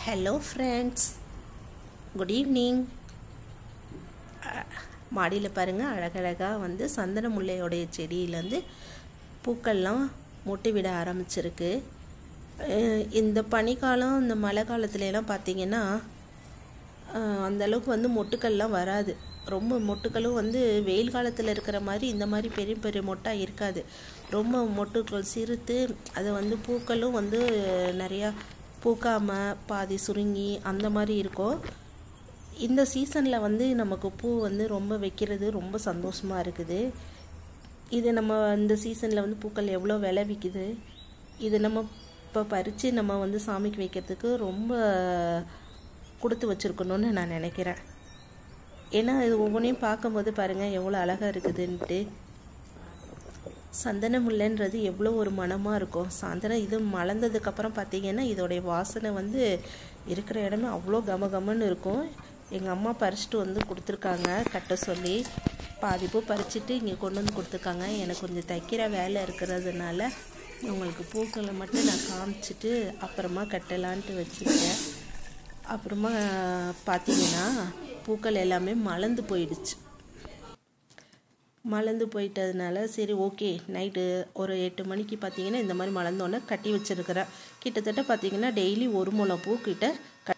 hello friends good evening மாடியில் பாருங்கள் அழகழகாக வந்து சந்தன முல்லையோடைய செடியிலேருந்து பூக்கள்லாம் மொட்டு விட ஆரம்பிச்சிருக்கு அஹ் இந்த பனிக்காலம் இந்த மழை காலத்துலலாம் பார்த்தீங்கன்னா அஹ் அந்த அளவுக்கு வந்து மொட்டுக்கள்லாம் வராது ரொம்ப மொட்டுக்களும் வந்து வெயில் காலத்தில் இருக்கிற மாதிரி இந்த மாதிரி பெரிய பெரிய மொட்டாக இருக்காது ரொம்ப மொட்டுக்கள் சிறுத்து அது வந்து பூக்களும் வந்து நிறையா பூக்காமல் பாதி சுருங்கி அந்த மாதிரி இருக்கும் இந்த சீசனில் வந்து நமக்கு பூ வந்து ரொம்ப வைக்கிறது ரொம்ப சந்தோஷமாக இருக்குது இது நம்ம இந்த சீசனில் வந்து பூக்கள் எவ்வளோ விலை விற்கிது இது நம்ம இப்போ பறித்து நம்ம வந்து சாமிக்கு வைக்கிறதுக்கு ரொம்ப கொடுத்து வச்சுருக்கணும்னு நான் நினைக்கிறேன் ஏன்னா இது ஒவ்வொன்றையும் பார்க்கும்போது பாருங்கள் எவ்வளோ அழகாக இருக்குதுன்ட்டு சந்தன முல்லைன்றது எவ்வளோ ஒரு மனமாக இருக்கும் சந்தனம் இது மலர்ந்ததுக்கப்புறம் பார்த்தீங்கன்னா இதோடைய வாசனை வந்து இருக்கிற இடமே அவ்வளோ கம கமன்னு இருக்கும் எங்கள் அம்மா பறிச்சுட்டு வந்து கொடுத்துருக்காங்க கட்ட சொல்லி பாதி பூ பறிச்சுட்டு இங்கே கொண்டு வந்து கொடுத்துருக்காங்க எனக்கு கொஞ்சம் தைக்கிற வேலை இருக்கிறதுனால உங்களுக்கு பூக்களை மட்டும் நான் காமிச்சிட்டு அப்புறமா கட்டலான்ட்டு வச்சுருக்கேன் அப்புறமா பார்த்தீங்கன்னா பூக்கள் எல்லாமே மலர்ந்து போயிடுச்சு மலர்ந்து போயிட்டதுனால சரி ஓகே நைட்டு ஒரு எட்டு மணிக்கு பார்த்தீங்கன்னா இந்த மாதிரி மலர்ந்தோடனே கட்டி வச்சுருக்கிறேன் கிட்டத்தட்ட பார்த்தீங்கன்னா டெய்லி ஒரு முளை பூ கிட்ட